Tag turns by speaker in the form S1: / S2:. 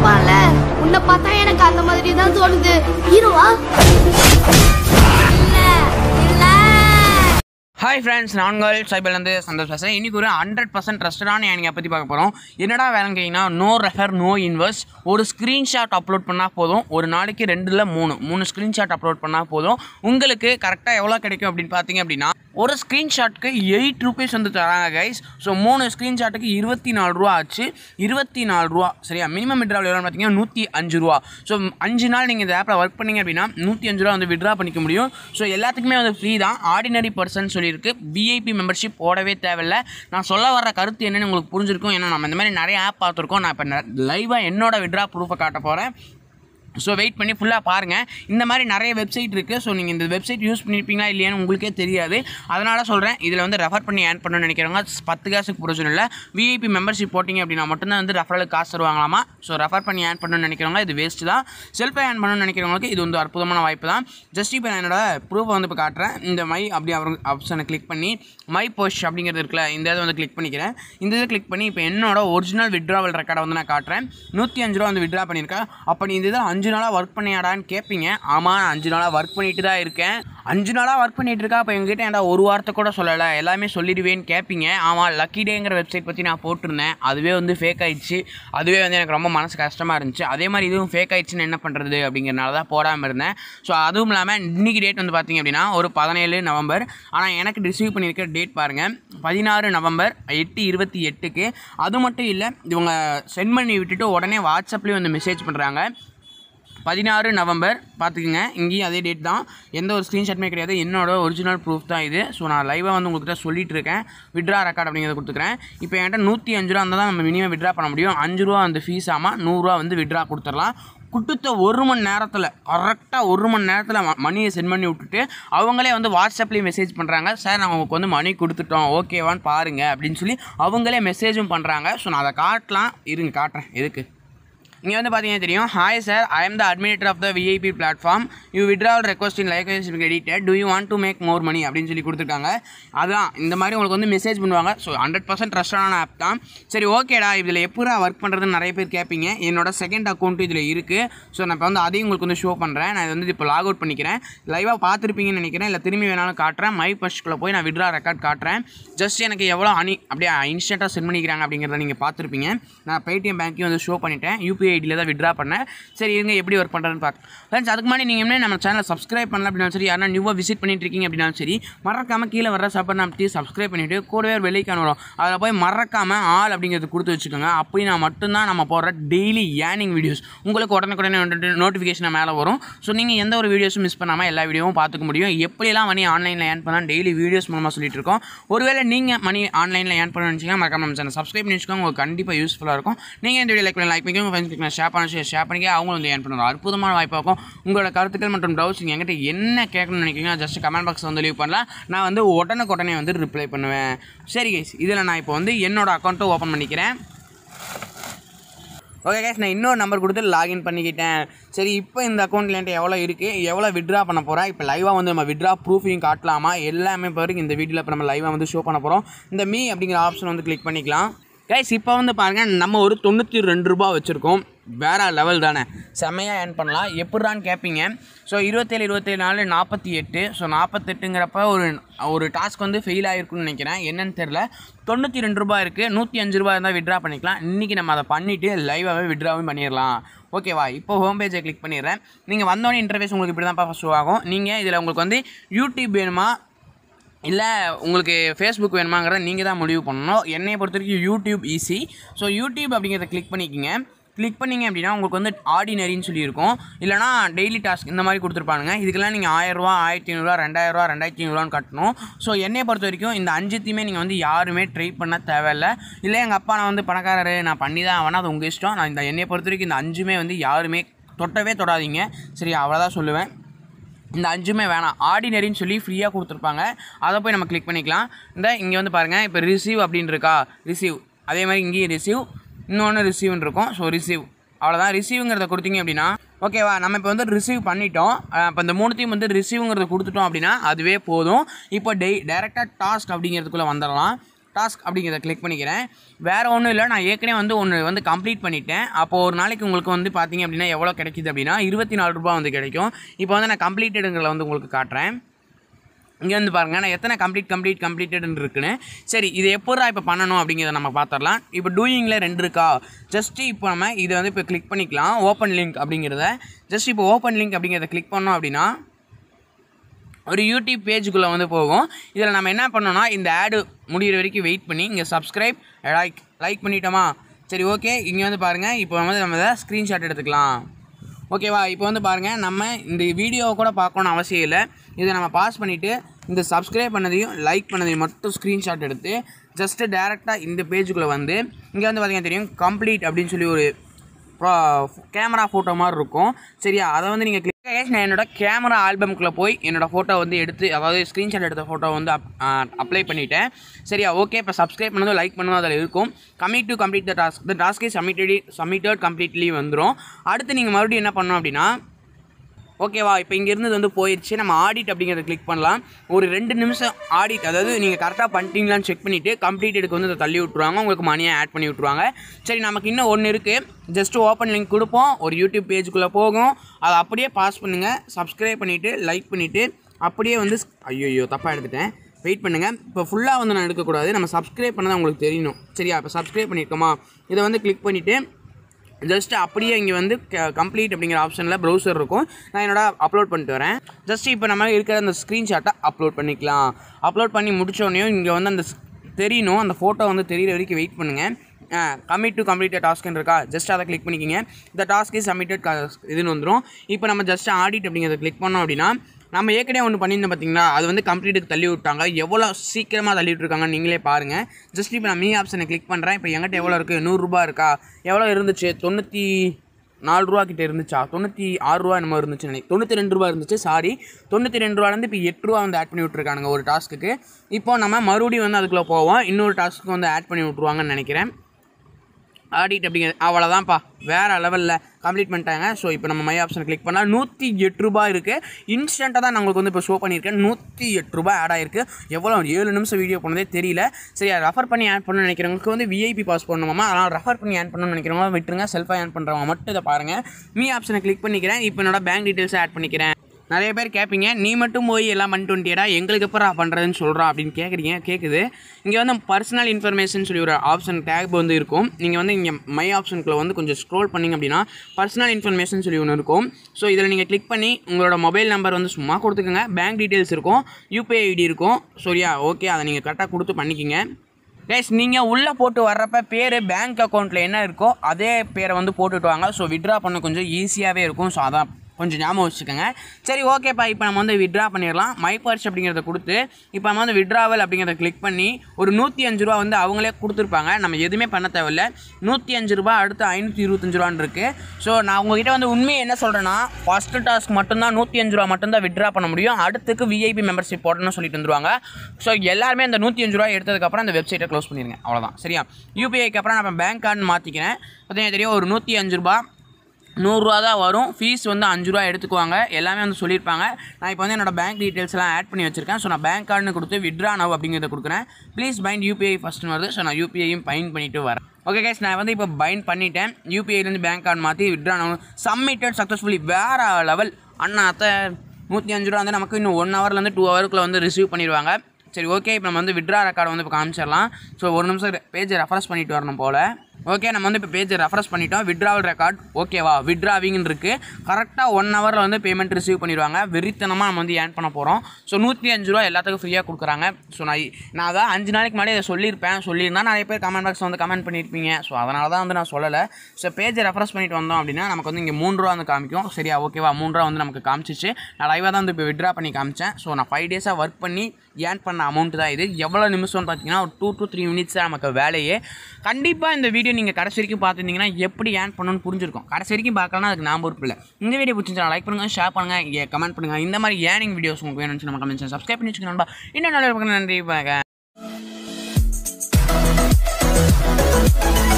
S1: இருப்பான்ல உன்னை பார்த்தா எனக்கு அந்த மாதிரி தான் தோணுது ஹீரோவா இல்ல இல்ல
S2: ஹாய் ஃப்ரெண்ட்ஸ் நான்கள் சைபர்லேருந்து சந்தோஷ் பேசுகிறேன் இன்றைக்கி ஒரு ஹண்ட்ரட் பர்சன்ட் ட்ரஸ்டடான எனக்கு பற்றி பார்க்க போகிறோம் என்னடா வேலைன்னு கேட்டிங்கன்னா நோ ரெஃபர் நோ இன்வெஸ்ட் ஒரு ஸ்க்ரீன்ஷாட் அப்லோட் பண்ணால் போதும் ஒரு நாளைக்கு ரெண்டில் மூணு மூணு ஸ்க்ரீன்ஷாட் அப்லோட் பண்ணால் போதும் உங்களுக்கு கரெக்டாக எவ்வளோ கிடைக்கும் அப்படின்னு பார்த்தீங்க அப்படின்னா ஒரு ஸ்க்ரீன்ஷாட்டுக்கு எயிட் ருபீஸ் வந்து தராங்க கைஸ் ஸோ மூணு ஸ்க்ரீன்ஷாட்டுக்கு இருபத்தி நாலு ரூபா ஆச்சு இருபத்தி நாலு ரூபா சரியா மினிமம் விட்ராவல் எவ்வளோன்னு பார்த்தீங்கன்னா நூற்றி அஞ்சு ரூபா ஸோ அஞ்சு நாள் நீங்கள் இந்த ஆப்பில் ஒர்க் பண்ணீங்க அப்படின்னா நூற்றி அஞ்சு ரூபா வந்து விட்ரா பண்ணிக்க முடியும் ஸோ எல்லாத்துக்குமே வந்து ஃப்ரீ தான் ஆர்டினரி பர்சன் சொல்லியிருக்கு விஐபி மெம்பர்ஷிப் போடவே தேவையில்ல நான் சொல்ல வர கருத்து என்னன்னு உங்களுக்கு புரிஞ்சிருக்கும் ஏன்னா நம்ம இந்த மாதிரி நிறைய ஆப் பார்த்துருக்கோம் நான் இப்போ லைவாக என்னோட விட்ரா ப்ரூஃபை காட்ட போகிறேன் ஸோ வெயிட் பண்ணி ஃபுல்லாக பாருங்கள் இந்த மாதிரி நிறைய வெப்சைட் இருக்குது ஸோ நீங்கள் இந்த வெப்சைட் யூஸ் பண்ணியிருப்பீங்களா இல்லையான்னு உங்களுக்கே தெரியாது அதனால் சொல்கிறேன் இதில் வந்து ரெஃபர் பண்ணி ஏன் பண்ணணும்னு நினைக்கிறவங்க பத்து காசுக்கு பிரச்சனை இல்லை விஐபி மெம்பர்ஷிப் போட்டிங்க அப்படின்னா மட்டும்தான் வந்து ரெஃபரலுக்கு காசு தருவாங்களாமா ஸோ ரெஃபர் பண்ணி ஏன் பண்ணணும்னு நினைக்கிறவங்க இது வேஸ்ட்டு தான் செல்ஃபாக ஏன் பண்ணணும்னு நினைக்கிறவங்களுக்கு இது வந்து அற்புதமான வாய்ப்பு தான் ஜஸ்ட் இப்போ நான் என்னோட ப்ரூஃபை வந்து இப்போ காட்டுறேன் இந்த மை அப்படி அவர் ஆப்ஷனை கிளிக் பண்ணி மை போஸ்ட் அப்படிங்கிறது இருக்குல்ல இந்த இதை வந்து கிளிக் பண்ணிக்கிறேன் இந்த இதை கிளிக் பண்ணி இப்போ என்னோட ஒரிஜினல் விட்ராவல் ரெக்கார்டை வந்து நான் காட்டுறேன் நூற்றி அஞ்சு ரூபா வந்து விட்ரா பண்ணியிருக்கேன் அப்போ நீ இந்த இதில் அஞ்சு நாளாக ஒர்க் பண்ணியாடான்னு கேட்பீங்க ஆமாம் நான் அஞ்சு நாளாக ஒர்க் பண்ணிட்டு தான் இருக்கேன் அஞ்சு நாளாக ஒர்க் பண்ணிட்டு இருக்கா அப்போ எங்ககிட்ட ஏன்டா ஒரு வார்த்தை கூட சொல்லலை எல்லாமே சொல்லிடுவேன்னு கேட்பீங்க ஆமாம் லக்கி டேங்கிற வெப்சைட் பற்றி நான் போட்டிருந்தேன் அதுவே வந்து ஃபேக் ஆயிடுச்சு அதுவே வந்து எனக்கு ரொம்ப மனசு கஷ்டமாக இருந்துச்சு அதே மாதிரி இதுவும் ஃபேக் ஆயிடுச்சுன்னு என்ன பண்ணுறது அப்படிங்கிறனால தான் போடாமல் இருந்தேன் ஸோ அதுவும் இல்லாமல் இன்னைக்கு டேட் வந்து பார்த்தீங்க அப்படின்னா ஒரு பதினேழு நவம்பர் ஆனால் எனக்கு ரிசீவ் பண்ணியிருக்க டேட் பாருங்கள் பதினாறு நவம்பர் எட்டு இருபத்தி எட்டுக்கு அது மட்டும் இல்லை இவங்க சென்ட் பண்ணி விட்டுட்டு உடனே வாட்ஸ்அப்லேயும் வந்து மெசேஜ் பண்ணுறாங்க பதினாறு நவம்பர் பார்த்துக்குங்க இங்கேயும் அதே டேட் தான் எந்த ஒரு ஸ்க்ரீன்ஷாட்டுமே கிடையாது என்னோட ஒரிஜினல் ப்ரூஃப் தான் இது ஸோ நான் லைவாக வந்து உங்கள்கிட்ட சொல்லிட்டு இருக்கேன் விட்ரா ரெக்கார்ட் அப்படிங்கிறத கொடுத்துக்கிறேன் இப்போ என்கிட்ட நூற்றி அஞ்சு ரூபா இருந்தால் தான் நம்ம மினிமம் விட்ரா பண்ண முடியும் அஞ்சு ரூபா வந்து ஃபீஸ் ஆமாம் நூறுரூவா வந்து விட்ரா கொடுத்துடலாம் கொடுத்த ஒரு மணி நேரத்தில் கரெக்டாக ஒரு மணி நேரத்தில் மணியை சென்ட் பண்ணி விட்டுட்டு அவங்களே வந்து வாட்ஸ்அப்லேயே மெசேஜ் பண்ணுறாங்க சார் நாங்கள் உங்களுக்கு வந்து மணி கொடுத்துட்டோம் ஓகேவான்னு பாருங்கள் அப்படின்னு சொல்லி அவங்களே மெசேஜும் பண்ணுறாங்க ஸோ நான் அதை காட்டலாம் இருங்க காட்டுறேன் எதுக்கு இங்கே வந்து பார்த்தீங்கன்னா தெரியும் hi sir I am the administrator of the VIP platform you withdrawal request in like edited to you want to make more money அப்படின்னு சொல்லி கொடுத்துருக்காங்க அதான் இந்த மாதிரி உங்களுக்கு வந்து மெசேஜ் பண்ணுவாங்க ஸோ ஹண்ட்ரட் பர்சன்ட் ட்ரஸ்டான ஆப் தான் சரி ஓகேடா இதில் எப்படா ஒர்க் பண்ணுறதுன்னு நிறைய பேர் கேட்பீங்க என்னோட செகண்ட் அக்கௌண்ட் இதில் இருக்குது ஸோ நான் இப்போ வந்து அதையும் உங்களுக்கு வந்து ஷோ பண்ணுறேன் நான் இது வந்து இப்போ லாக் அவுட் பண்ணிக்கிறேன் லைவாக பார்த்துருப்பீங்கன்னு நினைக்கிறேன் இல்லை திரும்பி வேணாலும் காட்டுறேன் மை ஃபஸ்ட்டுக்குள்ளே போய் நான் விட்ரா ரெக்கார்ட் காட்டுறேன் ஜஸ்ட் எனக்கு எவ்வளோ அனி அப்படியே இன்ஸ்டண்ட்டாக சென்ட் பண்ணிக்கிறாங்க அப்படிங்கிறத நீங்கள் பார்த்துருப்பீங்க நான் பேடிஎம் பேங்க்கையும் வந்து ஷோ பண்ணிட்டேன் யூபிஐ ஐடியில் தான் விட்ரா பண்ணேன் சரி இருங்க எப்படி ஒர்க் பண்ணுறதுன்னு பார்க்க ஃப்ரெண்ட்ஸ் அதுக்கு முன்னாடி நீங்கள் என்ன நம்ம சேனலை சப்ஸ்கிரைப் பண்ணல அப்படின்னாலும் சரி யாரா நியூவாக விசிட் பண்ணிட்டு இருக்கீங்க அப்படின்னாலும் சரி மறக்காமல் கீழே வர சப்பர் நாமத்தி சப்ஸ்கிரைப் பண்ணிவிட்டு கூடவே ஒரு வெளிக்கான வரும் அதில் போய் மறக்காமல் ஆல் அப்படிங்கிறது கொடுத்து வச்சுக்கோங்க அப்படின்னா மட்டும்தான் நம்ம போடுற டெய்லி ஏர்னிங் வீடியோஸ் உங்களுக்கு உடனுக்குடனே வந்துட்டு நோட்டிஃபிகேஷன் மேலே வரும் ஸோ நீங்கள் எந்த ஒரு வீடியோஸும் மிஸ் பண்ணாமல் எல்லா வீடியோவும் பார்த்துக்க முடியும் எப்படியெல்லாம் மணி ஆன்லைனில் ஏர்ன் பண்ணால் டெய்லி வீடியோஸ் மூலமாக சொல்லிட்டு இருக்கோம் ஒருவேளை நீங்கள் மணி ஆன்லைனில் ஏர்ன் பண்ண நினச்சிங்கன்னா மறக்காம நம்ம சேனல் சப்ஸ்கிரைப் பண்ணி வச்சுக்கோங்க உங்களுக்கு கண்டிப்பாக யூஸ்ஃபுல்லாக இருக்கும் நீங்கள் இந்த வீடியோ லைக் பண்ணி லைக் பண்ணி உங்கள் ஃப்ரெண்ட்ஸ் ஷேர் பண்ண ஷேர் பண்ணிக்க அவங்களும் வந்து ஏர்ன் பண்ணுவாங்க அற்புதமான வாய்ப்பாக இருக்கும் உங்களோட கருத்துக்கள் மற்றும் டவுட்ஸ் நீங்கள் என்கிட்ட என்ன கேட்கணும்னு நினைக்கிறீங்க ஜஸ்ட் கமெண்ட் பாக்ஸ் வந்து லீவ் பண்ணலாம் நான் வந்து உடனுக்குடனே வந்து ரிப்ளை பண்ணுவேன் சரி கைஸ் இதில் நான் இப்போ வந்து என்னோட அக்கௌண்ட்டை ஓப்பன் பண்ணிக்கிறேன் ஓகே கேஸ் நான் இன்னொரு நம்பர் கொடுத்து லாகின் பண்ணிக்கிட்டேன் சரி இப்போ இந்த அக்கௌண்ட்டில் என்கிட்ட எவ்வளோ இருக்குது எவ்வளோ விட்ரா பண்ண போகிறேன் இப்போ லைவாக வந்து நம்ம விட்ரா ப்ரூஃபையும் காட்டலாமா எல்லாமே இப்போ வரைக்கும் இந்த வீடியோவில் இப்போ நம்ம லைவாக வந்து ஷோ பண்ண போகிறோம் இந்த மீ அப்படிங்கிற ஆப்ஷன் வந்து கிளிக் பண்ணிக்கலாம் கைஸ் இப்போ வந்து பாருங்கள் நம்ம ஒரு தொண்ணூற்றி ரெண்டு ரூபா வச்சுருக்கோம் வேறு லெவல் தானே செம்மையாக ஏர்ன் பண்ணலாம் எப்படிறான்னு கேட்பீங்க ஸோ இருபத்தேழு இருபத்தேழு நாலு நாற்பத்தி எட்டு ஸோ நாற்பத்தெட்டுங்கிறப்ப ஒரு ஒரு டாஸ்க் வந்து ஃபெயில் ஆகிருக்குன்னு நினைக்கிறேன் என்னன்னு தெரில தொண்ணூற்றி ரெண்டு ரூபா இருக்குது நூற்றி அஞ்சு ரூபா இருந்தால் விட்ரா பண்ணிக்கலாம் இன்றைக்கி நம்ம அதை பண்ணிவிட்டு லைவாகவே விட்ராவும் பண்ணிடலாம் ஓகேவா இப்போ ஹோம் பேஜை கிளிக் பண்ணிடுறேன் நீங்கள் வந்தோடனே இன்டர்ஃபேஸ் உங்களுக்கு இப்படி தான் ஷோ ஆகும் நீங்கள் இதில் உங்களுக்கு வந்து யூடியூப் வேணுமா இல்லை உங்களுக்கு ஃபேஸ்புக் வேணுமாங்கிறத நீங்கள் தான் முடிவு பண்ணணும் என்னையை பொறுத்த வரைக்கும் யூடியூப் ஈஸி ஸோ யூடியூப் அப்படிங்கிறத கிளிக் பண்ணிக்கோங்க கிளிக் பண்ணிங்க அப்படின்னா உங்களுக்கு வந்து ஆர்டினரின்னு சொல்லியிருக்கும் இல்லைனா டெய்லி டாஸ்க் இந்த மாதிரி கொடுத்துருப்பானுங்க இதுக்கெல்லாம் நீங்கள் ஆயிரரூவா ஆயிரத்தி ஐநூறுரூவா ரெண்டாயிரரூவா ரெண்டாயிரத்தி ஐநூறுவான்னு கட்டணும் ஸோ என்னையை பொறுத்த வரைக்கும் இந்த அஞ்சுத்தையுமே நீங்கள் வந்து யாருமே ட்ரை பண்ண தேவையில்ல இல்லை எங்கள் அப்பா நான் வந்து பணக்காரரு நான் பண்ணி தான் ஆவேனா அது உங்கள் இஷ்டம் நான் இந்த என்னையை பொறுத்த வரைக்கும் இந்த அஞ்சுமே வந்து யாருமே தொட்டவே தொடாதீங்க சரி அவ்வளோதான் சொல்லுவேன் இந்த அஞ்சுமே வேணாம் ஆர்டினரின்னு சொல்லி ஃப்ரீயாக கொடுத்துருப்பாங்க அதை போய் நம்ம கிளிக் பண்ணிக்கலாம் இந்த இங்கே வந்து பாருங்கள் இப்போ ரிசீவ் அப்படின்னு இருக்கா ரிசீவ் அதே மாதிரி இங்கேயும் ரிசீவ் இன்னொன்று ரிசீவ்னு இருக்கும் ஸோ ரிசீவ் அவ்வளோதான் ரிசீவுங்கிறத கொடுத்தீங்க அப்படின்னா ஓகேவா நம்ம இப்போ வந்து ரிசீவ் பண்ணிட்டோம் இப்போ இந்த மூணுத்தையும் வந்து ரிசீவுங்கிறத கொடுத்துட்டோம் அப்படின்னா அதுவே போதும் இப்போ டெய் டேரெக்டாக டாஸ்க் அப்படிங்கிறதுக்குள்ளே வந்துடலாம் டாஸ்க் அப்படிங்கிறத கிளிக் பண்ணிக்கிறேன் வேறு ஒன்றும் இல்லை நான் ஏற்கனவே வந்து ஒன்று வந்து கம்ப்ளீட் பண்ணிட்டேன் அப்போது ஒரு நாளைக்கு உங்களுக்கு வந்து பார்த்தீங்க அப்படின்னா எவ்வளோ கிடைக்குது அப்படின்னா இருபத்தி நாலு ரூபா வந்து கிடைக்கும் இப்போ வந்து நான் கம்ப்ளீட்டடுங்களை வந்து உங்களுக்கு காட்டுறேன் இங்கே வந்து பாருங்கள் நான் எத்தனை கம்ப்ளீட் கம்ப்ளீட் கம்ப்ளீட்டட்னு இருக்குன்னு சரி இது எப்போடா இப்போ பண்ணணும் அப்படிங்கிறத நம்ம பார்த்துடலாம் இப்போ டூயிங்கில் ரெண்டு இருக்கா ஜஸ்ட்டு இப்போ நம்ம இதை வந்து இப்போ கிளிக் பண்ணிக்கலாம் ஓப்பன் லிங்க் அப்படிங்கிறத ஜஸ்ட் இப்போ ஓப்பன் லிங்க் அப்படிங்கிறத கிளிக் பண்ணோம் அப்படின்னா ஒரு யூடியூப் பேஜுக்குள்ளே வந்து போகும் இதில் நம்ம என்ன பண்ணோம்னா இந்த ஆடு முடிகிற வரைக்கும் வெயிட் பண்ணி இங்கே சப்ஸ்கிரைப் லைக் லைக் பண்ணிட்டோமா சரி ஓகே இங்கே வந்து பாருங்கள் இப்போ வந்து நம்ம இதை ஸ்க்ரீன்ஷாட் எடுத்துக்கலாம் ஓகேவா இப்போ வந்து பாருங்கள் நம்ம இந்த வீடியோவை கூட பார்க்கணும்னு அவசியம் இல்லை இதை நம்ம பாஸ் பண்ணிவிட்டு இந்த சப்ஸ்கிரைப் பண்ணதையும் லைக் பண்ணதையும் மட்டும் ஸ்க்ரீன்ஷாட் எடுத்து ஜஸ்ட்டு டேரெக்டாக இந்த பேஜுக்குள்ளே வந்து இங்கே வந்து பார்த்தீங்கன்னா தெரியும் கம்ப்ளீட் அப்படின்னு சொல்லி ஒரு கேமரா ஃபோட்டோ மாதிரி இருக்கும் சரியா அதை வந்து நீங்கள் கிளிக் நான் என்னோட கேமரா ஆல்பம்குள்ளே போய் என்னோட ஃபோட்டோ வந்து எடுத்து அதாவது ஸ்க்ரீன்ஷாட் எடுத்த ஃபோட்டோ வந்து அப் அப்ளை பண்ணிட்டேன் சரியா ஓகே இப்போ சப்ஸ்கிரைப் பண்ணதும் லைக் பண்ணதும் அதில் இருக்கும் commit to complete the task the task is submitted submitted completely வந்துடும் அடுத்து நீங்கள் மறுபடியும் என்ன பண்ணணும் அப்படின்னா ஓகேவா இப்போ இங்கேருந்து வந்து போயிடுச்சு நம்ம ஆடிட் அப்படிங்கிறத கிளிக் பண்ணலாம் ஒரு ரெண்டு நிமிஷம் ஆடிட் அதாவது நீங்கள் கரெக்டாக பண்ணிட்டீங்களான்னு செக் பண்ணிவிட்டு கம்ப்ளீட் எடுக்க வந்து அதை தள்ளி விட்ருவாங்க உங்களுக்கு மணியை ஆட் பண்ணி விட்ருவாங்க சரி நமக்கு இன்னும் ஒன்று இருக்குது ஜஸ்ட்டு ஓப்பன் லிங்க் கொடுப்போம் ஒரு யூடியூப் பேஜுக்குள்ளே போகும் அதை அப்படியே பாஸ் பண்ணுங்கள் சப்ஸ்கிரைப் பண்ணிவிட்டு லைக் பண்ணிவிட்டு அப்படியே வந்து ஐயோ தப்பாக எடுத்துட்டேன் வெயிட் பண்ணுங்கள் இப்போ ஃபுல்லாக வந்து நான் எடுக்கக்கூடாது நம்ம சப்ஸ்கிரைப் பண்ணதான் உங்களுக்கு தெரியணும் சரியா இப்போ சப்ஸ்கிரைப் பண்ணியிருக்கோமா இதை வந்து கிளிக் பண்ணிவிட்டு ஜஸ்ட் அப்படியே இங்கே வந்து கம்ப்ளீட் அப்படிங்கிற ஆப்ஷனில் ப்ரௌசர் இருக்கும் நான் என்னோட அப்லோட் பண்ணிட்டு வரேன் ஜஸ்ட் இப்போ நம்ம இருக்கிற அந்த ஸ்க்ரீன்ஷாட்டை அப்லோட் பண்ணிக்கலாம் அப்லோட் பண்ணி முடிச்சோடனே இங்கே வந்து அந்த ஸ்- தெரியணும் அந்த ஃபோட்டோ வந்து தெரியிற வரைக்கும் வெயிட் பண்ணுங்கள் கமிட் டு கம்ப்ளீட் டாஸ்க்னு இருக்கா ஜஸ்ட் அதை கிளிக் பண்ணிக்கிங்க இந்த டாஸ்க் இஸ் சப்மிட்டட் இதுன்னு வந்துடும் இப்போ நம்ம ஜஸ்ட் ஆடிட் அப்படிங்கிறத கிளிக் பண்ணோம் அப்படின்னா நம்ம ஏற்கனவே ஒன்று பண்ணியிருந்தோம் பார்த்தீங்களா அது வந்து கம்ப்ளீட்டுக்கு தள்ளி விட்டாங்க எவ்வளோ சீக்கிரமாக தள்ளி விட்டுருக்காங்க நீங்களே பாருங்கள் ஜஸ்ட் இப்போ நான் மீ ஆப்ஷனை கிளிக் பண்ணுறேன் இப்போ எங்கிட்ட எவ்வளோ இருக்குது நூறுரூபா இருக்கா எவ்வளோ இருந்துச்சு தொண்ணூற்றி நாலு ரூபா கிட்ட இருந்துச்சா தொண்ணூற்றி ஆறு ரூபா என்னமோ இருந்துச்சு நினைக்கிறேன் தொண்ணூற்றி ரெண்டு ரூபா இருந்துச்சு சாரி தொண்ணூற்றி ரெண்டு ரூபாலேருந்து இப்போ எட்டு ரூபா வந்து ஆட் பண்ணி விட்ருக்கானுங்க ஒரு டாஸ்க்குக்கு இப்போ நம்ம மறுபடியும் வந்து அதுக்குள்ளே போவோம் இன்னொரு டாஸ்க்கு வந்து ஆட் பண்ணி விட்ருவாங்கன்னு நினைக்கிறேன் ஆடிட் அப்படிங்கிறது அவ்வளோதான்ப்பா வேறு லெவலில் கம்ப்ளீட் பண்ணிட்டாங்க ஸோ இப்போ நம்ம மை ஆப்ஷனை கிளிக் பண்ணால் நூற்றி எட்டு ரூபாய் இருக்குது இன்ஸ்டண்ட்டாக தான் நான் உங்களுக்கு வந்து இப்போ ஷோ பண்ணியிருக்கேன் நூற்றி எட்டு ரூபாய் ஆட் ஆயிருக்கு எவ்வளோ ஏழு நிமிஷம் வீடியோ போனதே தெரியல சரி ரெஃபர் பண்ணி ஆட் பண்ணணும்னு நினைக்கிறவங்களுக்கு வந்து விஐபி பாஸ் பண்ணணுமா அதனால் ரெஃபர் பண்ணி ஆட் பண்ணணும்னு நினைக்கிறவங்க விட்டுருங்க செல்ஃபாக ஆட் பண்ணுறவங்க மட்டும் இதை பாருங்கள் மீ ஆப்ஷனை கிளிக் பண்ணிக்கிறேன் இப்போ என்னோட பேங்க் டீட்டெயில்ஸை ஆட் பண்ணிக்கிறேன் நிறைய பேர் கேட்பீங்க நீ மட்டும் போய் எல்லாம் பண்ணிட்டு வந்துட்டியடா எங்களுக்கு எப்போ பண்ணுறதுன்னு சொல்கிறா அப்படின்னு கேட்குறீங்க கேட்குது இங்கே வந்து பர்சனல் இன்ஃபர்மேஷன் சொல்லி ஒரு ஆப்ஷன் டேக் வந்து இருக்கும் நீங்கள் வந்து இங்கே மை ஆப்ஷனுக்குள்ள வந்து கொஞ்சம் ஸ்க்ரோல் பண்ணிங்க அப்படின்னா பர்சனல் இன்ஃபர்மேஷன் சொல்லி ஒன்று இருக்கும் ஸோ இதில் நீங்கள் கிளிக் பண்ணி உங்களோட மொபைல் நம்பர் வந்து சும்மா கொடுத்துக்கோங்க பேங்க் டீட்டெயில்ஸ் இருக்கும் யூபிஐ ஐடி இருக்கும் சரியா ஓகே அதை நீங்கள் கரெக்டாக கொடுத்து பண்ணிக்கிங்க கைஸ் நீங்கள் உள்ளே போட்டு வர்றப்ப பேர் பேங்க் அக்கௌண்ட்டில் என்ன இருக்கோ அதே பேரை வந்து போட்டுட்டு வாங்க ஸோ விட்ரா பண்ண கொஞ்சம் ஈஸியாகவே இருக்கும் ஸோ அதான் கொஞ்சம் ஞாபகம் வச்சுக்கோங்க சரி ஓகேப்பா இப்போ நம்ம வந்து விட்ரா பண்ணிடலாம் மை பர்ஸ் அப்படிங்கிறத கொடுத்து இப்போ நம்ம வந்து விட்ராவல் அப்படிங்கிறத கிளிக் பண்ணி ஒரு நூற்றி அஞ்சு ரூபா வந்து அவங்களே கொடுத்துருப்பாங்க நம்ம எதுவுமே பண்ண தேவையில்ல நூற்றி அஞ்சு ரூபா அடுத்து ஐநூற்றி இருபத்தஞ்சு ரூபான்னு இருக்குது ஸோ நான் உங்ககிட்ட வந்து உண்மையை என்ன சொல்கிறேன்னா ஃபஸ்ட்டு டாஸ்க் மட்டும்தான் நூற்றி அஞ்சு ரூபா மட்டும்தான் விட்ரா பண்ண முடியும் அடுத்துக்கு விஐபி மெம்பர்ஷிப் போடணும்னு சொல்லிட்டு வந்துருவாங்க ஸோ எல்லாருமே அந்த நூற்றி அஞ்சு ரூபா எடுத்ததுக்கப்புறம் அந்த வெப்சைட்டை க்ளோஸ் பண்ணிடுங்க அவ்வளோதான் சரியா யூபிஐக்கு அப்புறம் நான் பேங்க் கார்டு மாற்றிக்கிறேன் பார்த்தீங்கன்னா தெரியும் ஒரு நூற்றி அஞ்சு ரூபா நூறுரூவா தான் வரும் ஃபீஸ் வந்து அஞ்சு ரூபா எடுத்துக்குவாங்க எல்லாமே வந்து சொல்லியிருப்பாங்க நான் இப்போ வந்து என்னோட பேங்க் டீட்டெயில்ஸ் எல்லாம் ஆட் பண்ணி வச்சிருக்கேன் ஸோ நான் பேங்க் கார்டுன்னு கொடுத்து விட்ரா நவ் அப்படிங்கிறத கொடுக்குறேன் ப்ளீஸ் பைண்ட் யூபிஐ ஃபஸ்ட்னு வருது ஸோ நான் யூபிஐயும் பைன் பண்ணிட்டு வரேன் ஓகே கைஸ் நான் வந்து இப்போ பைண்ட் பண்ணிட்டேன் யூபிஐலேருந்து பேங்க் கார்டு மாற்றி விட்ரா நவ் சப்மிட்டட் சக்ஸஸ்ஃபுல்லி வேறு லெவல் அண்ணா அத்தை நூற்றி அஞ்சு ரூபா வந்து நமக்கு இன்னும் ஒன் ஹவர்லேருந்து டூ ஹவருக்குள்ளே வந்து ரிசீவ் பண்ணிடுவாங்க சரி ஓகே இப்போ நம்ம வந்து விட்ரா ரெக்கார்டை வந்து இப்போ காமிச்சிடலாம் ஸோ ஒரு நிமிஷம் பேஜை ரெஃபரன்ஸ் பண்ணிட்டு வரணும் போல் ஓகே நம்ம வந்து இப்போ பேஜை ரெஃபரன்ஸ் பண்ணிட்டோம் விட்ராவல் ரெக்கார்ட் ஓகேவா விட்ராவிங்னு இருக்குது கரெக்டாக ஒன் ஹவரில் வந்து பேமெண்ட் ரிசீவ் பண்ணிடுவாங்க வெறித்தனமாக நம்ம வந்து ஏர்ன் பண்ண போகிறோம் ஸோ நூற்றி அஞ்சு ரூபா எல்லாத்துக்கும் ஃப்ரீயாக கொடுக்குறாங்க ஸோ நான் நான் அதான் அஞ்சு நாளைக்கு முன்னாடி இதை சொல்லியிருப்பேன் சொல்லியிருந்தா நிறைய பேர் கமெண்ட் பாக்ஸ் வந்து கமெண்ட் பண்ணியிருப்பீங்க ஸோ அதனால தான் வந்து நான் சொல்லலை ஸோ பேஜை ரெஃபரன்ஸ் பண்ணிட்டு வந்தோம் அப்படின்னா நமக்கு வந்து இங்கே மூணு ரூபா வந்து காமிக்கும் சரியா ஓகேவா மூணு ரூபா வந்து நமக்கு காமிச்சிச்சு நான் லைவாக தான் வந்து இப்போ விட்ரா பண்ணி காமிச்சேன் ஸோ நான் ஃபைவ் டேஸாக ஒர்க் பண்ணி ஏர்ன் பண்ண அமௌண்ட் தான் இது எவ்வளோ நிமிஷம்னு பார்த்தீங்கன்னா ஒரு டூ டு த்ரீ மினிட்ஸ் தான் நமக்கு வேலையே கண்டிப்பாக இந்த வீடியோ நீங்கள் கடைசி வரைக்கும் பார்த்துருந்தீங்கன்னா எப்படி ஏர்ன் பண்ணணும்னு புரிஞ்சிருக்கும் கடைசி வரைக்கும் பார்க்கலாம் அதுக்கு நான் பொறுப்பு இல்லை இந்த வீடியோ பிடிச்சிருந்தா லைக் பண்ணுங்கள் ஷேர் பண்ணுங்கள் கமெண்ட் பண்ணுங்கள் இந்த மாதிரி ஏர்னிங் வீடியோஸ் உங்களுக்கு வேணும்னு நம்ம கமெண்ட் சப்ஸ்கிரைப் பண்ணி வச்சுக்கணும் நண்பா இன்னும் நல்ல நன்றி பாக்க